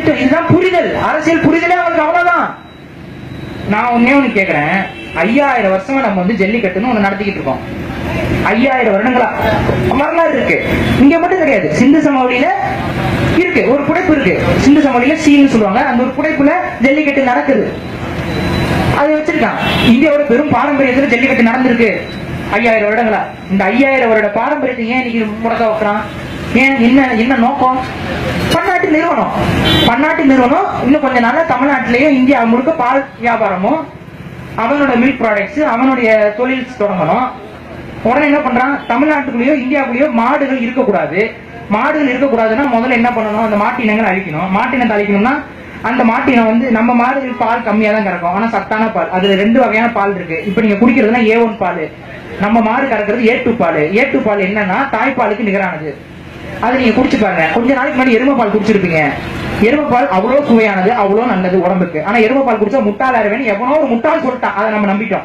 திட்டம் இதுதான் புரிதல் அரசியல் புரிதலே அவங்களுக்கு அவ்வளவுதான் நான் ஒன்னே ஒண்ணு கேக்குறேன் ஐயாயிரம் வருஷமா நம்ம வந்து ஜல்லிக்கட்டுன்னு ஒண்ணு நடத்திக்கிட்டு இருக்கோம் ஐயாயிரம் வருடங்களா வரலாறு இருக்கு இங்க மட்டும் கிடையாது சிந்து சமவெளியில இருக்கு ஒரு புடைப்பு இருக்கு சிந்து சமவெளியில சீன்னு சொல்லுவாங்க அந்த ஒரு புடைப்புல ஜல்லிக்கட்டு நடக்குது அது வச்சிருக்கான் இந்தியாவோட பெரும் பாரம்பரியத்துல ஜல்லிக்கட்டு நடந்திருக்கு ஐயாயிரம் வருடங்களா இந்த ஐயாயிரம் வருட பாரம்பரியத்தை ஏன் இன்னைக்கு முடக்க வைக்கிறான் ஏன் என்ன என்ன நோக்கம் பன்னாட்டு நிறுவனம் பன்னாட்டு நிறுவனம் இன்னும் கொஞ்ச நாள்ல தமிழ்நாட்டிலேயும் இந்தியா முழுக்க பால் வியாபாரமும் அவனோட மில்க் ப்ராடக்ட்ஸ் அவனுடைய தொழில் தொடங்கணும் உடனே என்ன பண்றான் தமிழ்நாட்டுக்குள்ளேயோ இந்தியாவுக்குள்ளேயோ மாடுகள் இருக்கக்கூடாது மாடுகள் இருக்கக்கூடாதுன்னா முதல்ல என்ன பண்ணணும் அந்த மாட்டினங்கள் அழிக்கணும் மாட்டினத்தை அழிக்கணும்னா அந்த மாட்டினம் வந்து நம்ம மாடுகள் பால் கம்மியா தான் கறக்கும் ஆனா சத்தான பால் அதுல ரெண்டு வகையான பால் இருக்கு இப்ப நீங்க குடிக்கிறதுனா ஏ ஒன் பால் நம்ம மாடு கறக்கிறது ஏ டூ பால் ஏ டூ பால் என்னன்னா தாய்ப்பாலுக்கு நிகரானது அது நீங்க குடிச்சு பாருங்க கொஞ்ச நாளைக்கு முன்னாடி எருமை பால் குடிச்சிருப்பீங்க எருமை பால் அவ்வளவு சுவையானது அவ்வளவு நல்லது உடம்புக்கு ஆனா எருமை பால் குடிச்சா முட்டாள் ஆயிருவேன்னு எவனோ ஒரு முட்டாள் சொல்லிட்டான் அதை நம்ம நம்பிட்டோம்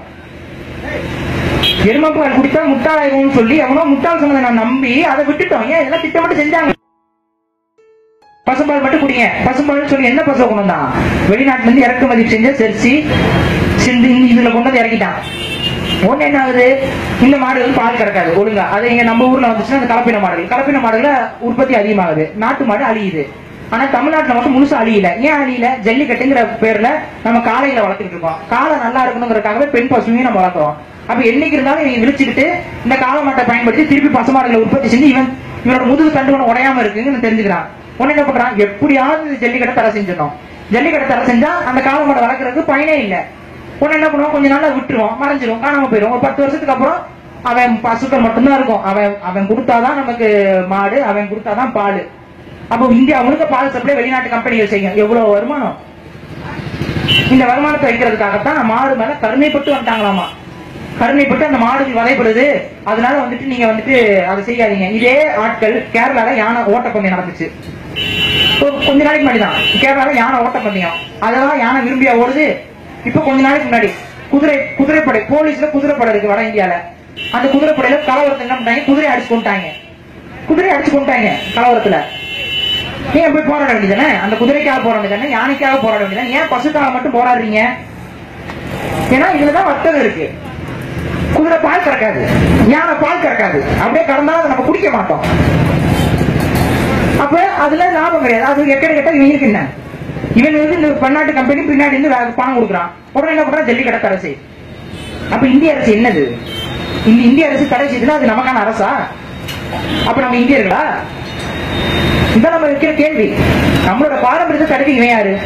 எருமை பால் குடித்தா முட்டாள் ஆயிருவோம்னு சொல்லி எவனோ முட்டாள் சொன்னதை நான் நம்பி அதை விட்டுட்டோம் ஏன் இதெல்லாம் திட்டமிட்டு செஞ்சாங்க பசும்பால் மட்டும் குடிங்க பசும்பால் சொல்லி என்ன பசுவை கொண்டு வந்தான் வெளிநாட்டுல இருந்து இறக்குமதி செஞ்ச செர்சி சிந்து இதுல கொண்டு வந்து இறக்கிட்டான் ஒண்ணு என்ன ஆகுது இந்த மாடுகள் பால் கறக்காது ஒழுங்கா அது இங்க நம்ம ஊர்ல வந்துச்சுன்னா அந்த கலப்பின மாடுகள் கலப்பின மாடுகள உற்பத்தி அதிகமாகுது நாட்டு மாடு அழியுது ஆனா தமிழ்நாட்டுல மட்டும் முழுசா அழியல ஏன் அழியல ஜல்லிக்கட்டுங்கிற பேர்ல நம்ம காளைகளை வளர்த்துட்டு இருக்கோம் காளை நல்லா இருக்கணுங்கிறதுக்காகவே பெண் பசுமையும் நம்ம வளர்க்குறோம் அப்ப என்னைக்கு இருந்தாலும் இவங்க விழிச்சுக்கிட்டு இந்த காளை மாட்டை பயன்படுத்தி திருப்பி பசுமாடுகளை உற்பத்தி செஞ்சு இவன் இவனோட முதுகு தண்டு ஒண்ணு உடையாம இருக்குன்னு தெரிஞ்சுக்கிறான் உடனே என்ன பண்றான் எப்படியாவது இந்த ஜல்லிக்கட்டை தடை செஞ்சிடணும் ஜல்லிக்கட்டை தடை செஞ்சா அந்த காளை மாடை வளர்க்கறதுக்கு பயனே இல்லை உடனே என்ன பண்ணுவோம் கொஞ்ச நாள்ல விட்டுருவோம் மறைஞ்சிரும் காணாம போயிடும் ஒரு பத்து வருஷத்துக்கு அப்புறம் அவன் பசுக்கள் மட்டும்தான் இருக்கும் அவன் அவன் கொடுத்தாதான் நமக்கு மாடு அவன் கொடுத்தாதான் பால் அப்போ இந்தியா முழுக்க பால் சப்ளை வெளிநாட்டு கம்பெனிகள் செய்யும் எவ்வளவு வருமானம் இந்த வருமானத்தை வைக்கிறதுக்காகத்தான் மாடு மேல கருணைப்பட்டு வந்துட்டாங்களாமா கருணைப்பட்டு அந்த மாடுகள் வதைப்படுது அதனால வந்துட்டு நீங்க வந்துட்டு அதை செய்யாதீங்க இதே ஆட்கள் கேரளால யானை ஓட்டப்பந்தயம் நடந்துச்சு ஒரு கொஞ்ச நாளைக்கு முன்னாடி தான் கேரளால யானை ஓட்டப்பந்தயம் அதெல்லாம் யானை விரும்பியா ஓடுது இப்ப கொஞ்ச நாளைக்கு முன்னாடி குதிரை குதிரைப்படை போலீஸ்ல குதிரைப்படை இருக்கு வட இந்தியால அந்த குதிரைப்படையில கலவரத்தை என்ன பண்ணாங்க குதிரை அடிச்சு கொண்டாங்க குதிரை அடிச்சு கொண்டாங்க கலவரத்துல ஏன் போய் போராட வேண்டியதானே அந்த குதிரைக்காக போராட வேண்டியதானே யானைக்காக போராட வேண்டியதானே ஏன் பசுக்காக மட்டும் போராடுறீங்க ஏன்னா இதுலதான் வர்த்தகம் இருக்கு குதிரை பால் கறக்காது யானை பால் கறக்காது அப்படியே கடந்தா அதை நம்ம குடிக்க மாட்டோம் அப்ப அதுல லாபம் கிடையாது அது எக்கட கெட்ட இவங்களுக்கு என்ன இவன் வந்து இந்த பன்னாட்டு கம்பெனி பின்னாடி இருந்து வே- பணம் கொடுக்குறான் உடனே என்ன பண்றான் ஜல்லிக்கட்டை தடை செய் அப்ப இந்திய அரசு என்னது இந்த இந்திய அரசு தடை செய்யுதுன்னா அது நமக்கான அரசா அப்ப நம்ம இந்தியர்களா இதான் நம்ம வைக்கிற கேள்வி நம்மளோட பாரம்பரியத்தை தடுக்க இவன் யாரு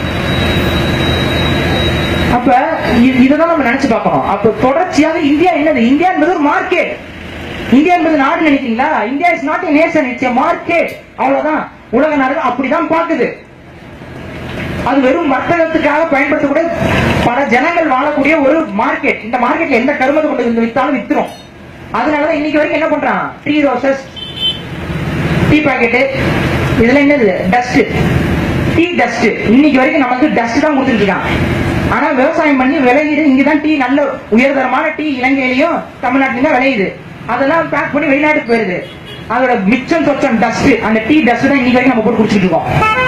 அப்ப இ- இதுதான் நம்ம நினைச்சு பார்க்கணும் அப்ப தொடர்ச்சியாக இந்தியா என்னது இந்தியா என்பது ஒரு மார்க்கெட் இந்தியா என்பது நாடு நினைக்கிறீங்களா India is not a nation it's a market அவ்வளவுதான் உலக நாடுகள் அப்படிதான் பாக்குது அது வெறும் வர்த்தகத்துக்காக பயன்படுத்தக்கூடிய பல ஜனங்கள் வாழக்கூடிய ஒரு மார்க்கெட் இந்த மார்க்கெட்ல எந்த கருமத்தை கொண்டு வந்து வித்தாலும் வித்துரும் அதனாலதான் இன்னைக்கு வரைக்கும் என்ன பண்றான் டீ ரோசஸ் டீ பாக்கெட்டு இதெல்லாம் என்னது டஸ்ட் டீ டஸ்ட் இன்னைக்கு வரைக்கும் நமக்கு டஸ்ட் தான் கொடுத்துட்டு இருக்கான் ஆனா விவசாயம் பண்ணி விளையுது இங்கதான் டீ நல்ல உயர்தரமான டீ இலங்கையிலயும் தமிழ்நாட்டிலும் தான் விளையுது அதெல்லாம் பேக் பண்ணி வெளிநாட்டுக்கு போயிருது அதோட மிச்சம் சொச்சம் டஸ்ட் அந்த டீ டஸ்ட் தான் இன்னைக்கு வரைக்கும் நம்ம போட்டு குடிச்சிட்டு இருக்கோம்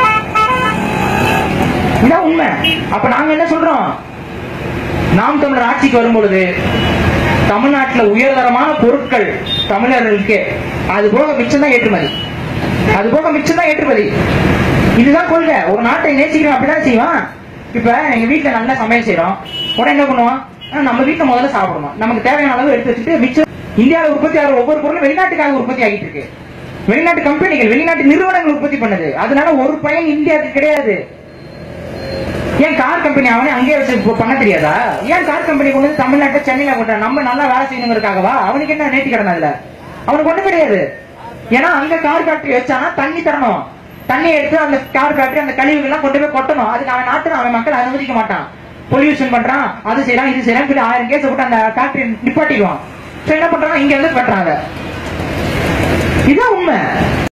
இதான் உண்மை அப்ப நாங்க என்ன சொல்றோம் நாம் தமிழர் ஆட்சிக்கு வரும்பொழுது தமிழ்நாட்டுல உயர்தரமான பொருட்கள் தமிழர்களுக்கு அது போக மிச்சம் தான் ஏற்றுமதி அது போக மிச்சம் தான் ஏற்றுமதி இதுதான் கொள்கை ஒரு நாட்டை நேசிக்கிறோம் அப்படிதான் செய்வான் இப்ப எங்க வீட்டுல நல்லா சமையல் செய்யறோம் உடனே என்ன பண்ணுவோம் ஆ, நம்ம வீட்டுல முதல்ல சாப்பிடணும் நமக்கு தேவையான அளவு எடுத்து வச்சுட்டு மிச்சம் இந்தியாவில் உற்பத்தி ஆகிற ஒவ்வொரு பொருளும் வெளிநாட்டுக்காக உற்பத்தி ஆகிட்டு இருக்கு வெளிநாட்டு கம்பெனிகள் வெளிநாட்டு நிறுவனங்கள் உற்பத்தி பண்ணுது அதனால ஒரு பயன் இந்தியாவுக்கு கிடையாது ஏன் கார் கம்பெனி அவனே அங்கேயே வச்சு ப- பண்ண தெரியாதா ஏன் கார் கம்பெனி கொண்டு வந்து தமிழ்நாட்டை சென்னையில கொண்டு நம்ம நல்லா வேலை செய்யணுங்கிறதுக்காகவா அவனுக்கு என்ன நேர்த்தி கடன் அதுல அவனுக்கு ஒண்ணு கிடையாது ஏன்னா அங்க கார் ஃபேக்டரி வச்சானா தண்ணி தரணும் தண்ணி எடுத்து அந்த கார் ஃபேக்டரி அந்த கழிவுகள் எல்லாம் கொண்டு போய் கொட்டணும் அதுக்கு அவன் நாட்டுல அவன் மக்கள் அனுமதிக்க மாட்டான் பொல்யூஷன் பண்றான் அது செய்யறான் இது செய்யறான் சொல்லி ஆயிரம் கேஸ் போட்டு அந்த ஃபேக்டரி நிப்பாட்டிடுவான் சோ என்ன பண்றான் இங்க இருந்து பண்றாங்க இதுதான் உண்மை